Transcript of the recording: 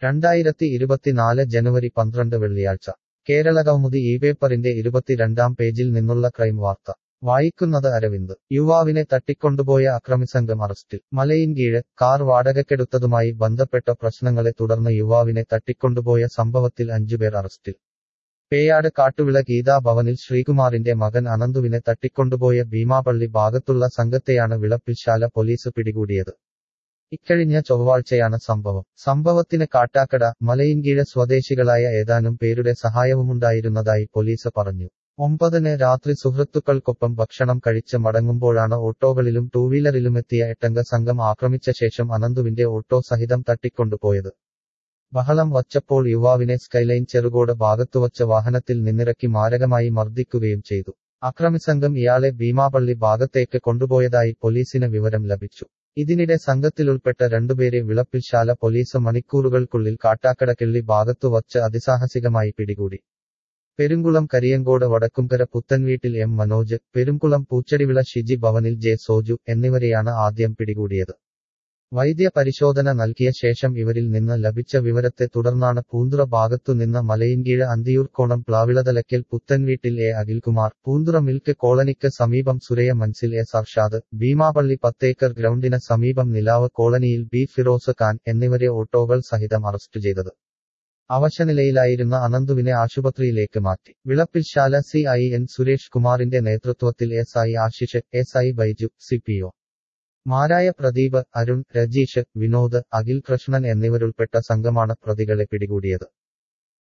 രണ്ടായിരത്തി ഇരുപത്തിനാല് ജനുവരി പന്ത്രണ്ട് വെള്ളിയാഴ്ച കേരളകൗമുദി ഈ പേപ്പറിന്റെ ഇരുപത്തിരണ്ടാം പേജിൽ നിന്നുള്ള ക്രൈം വാർത്ത വായിക്കുന്നത് അരവിന്ദ് യുവാവിനെ തട്ടിക്കൊണ്ടുപോയ അക്രമിസംഘം അറസ്റ്റിൽ മലയിൻകീഴ് കാർ വാടകയ്ക്കെടുത്തതുമായി ബന്ധപ്പെട്ട പ്രശ്നങ്ങളെ തുടർന്ന് യുവാവിനെ തട്ടിക്കൊണ്ടുപോയ സംഭവത്തിൽ അഞ്ചുപേർ അറസ്റ്റിൽ പേയാട് കാട്ടുവിള ഗീതാ ഭവനിൽ ശ്രീകുമാറിന്റെ മകൻ അനന്തുവിനെ തട്ടിക്കൊണ്ടുപോയ ഭീമാപള്ളി ഭാഗത്തുള്ള സംഘത്തെയാണ് വിളപ്പിൽശാല പോലീസ് പിടികൂടിയത് ഇക്കഴിഞ്ഞ ചൊവ്വാഴ്ചയാണ് സംഭവം സംഭവത്തിന് കാട്ടാക്കട മലയിൻകീഴ് സ്വദേശികളായ ഏതാനും പേരുടെ സഹായവുമുണ്ടായിരുന്നതായി പോലീസ് പറഞ്ഞു ഒമ്പതിന് രാത്രി സുഹൃത്തുക്കൾക്കൊപ്പം ഭക്ഷണം കഴിച്ച് മടങ്ങുമ്പോഴാണ് ഓട്ടോകളിലും ടൂവീലറിലുമെത്തിയ എട്ടംഗ സംഘം ആക്രമിച്ച ശേഷം അനന്തുവിന്റെ ഓട്ടോ സഹിതം തട്ടിക്കൊണ്ടുപോയത് ബഹളം വച്ചപ്പോൾ യുവാവിനെ സ്കൈലൈൻ ചെറുകോട് ഭാഗത്തുവച്ച വാഹനത്തിൽ നിന്നിറക്കി മാരകമായി മർദ്ദിക്കുകയും ചെയ്തു അക്രമിസംഘം ഇയാളെ ഭീമാപള്ളി ഭാഗത്തേക്ക് കൊണ്ടുപോയതായി പോലീസിന് വിവരം ലഭിച്ചു ഇതിനിടെ സംഘത്തിലുൾപ്പെട്ട രണ്ടുപേരെ വിളപ്പിൽശാല പോലീസ് മണിക്കൂറുകൾക്കുള്ളിൽ കാട്ടാക്കടക്കിള്ളി ഭാഗത്തു വച്ച് അതിസാഹസികമായി പിടികൂടി പെരുങ്കുളം കരിയങ്കോട് വടക്കുംകര പുത്തൻവീട്ടിൽ എം മനോജ് പെരുംകുളം പൂച്ചടിവിള ഷിജി ഭവനിൽ ജെ സോജു എന്നിവരെയാണ് ആദ്യം പിടികൂടിയത് വൈദ്യ പരിശോധന നൽകിയ ശേഷം ഇവരിൽ നിന്ന് ലഭിച്ച വിവരത്തെ തുടർന്നാണ് പൂന്തുറ ഭാഗത്തു നിന്ന് മലയിൻകീഴ് അന്തിയൂർക്കോണം പ്ലാവിളതലക്കൽ പുത്തൻവീട്ടിൽ എ അഖിൽകുമാർ പൂന്തുറ മിൽക്ക് കോളനിക്ക് സമീപം സുരയ മൻസിൽ എ സർഷാദ് ഭീമാപള്ളി പത്തേക്കർ ഗ്രൗണ്ടിന് സമീപം നിലാവ് കോളനിയിൽ ബി ഫിറോസ് ഖാൻ എന്നിവരെ ഓട്ടോകൾ സഹിതം അറസ്റ്റ് ചെയ്തത് അവശനിലയിലായിരുന്ന അനന്തുവിനെ ആശുപത്രിയിലേക്ക് മാറ്റി Vilappilsala C I N Suresh കുമാറിന്റെ നേതൃത്വത്തിൽ S I Ashish S I Baiju C P O മാരായ പ്രദീപ് അരുൺ രജീഷ് വിനോദ് അഖിൽ കൃഷ്ണൻ എന്നിവരുൾപ്പെട്ട സംഘമാണ് പ്രതികളെ പിടികൂടിയത്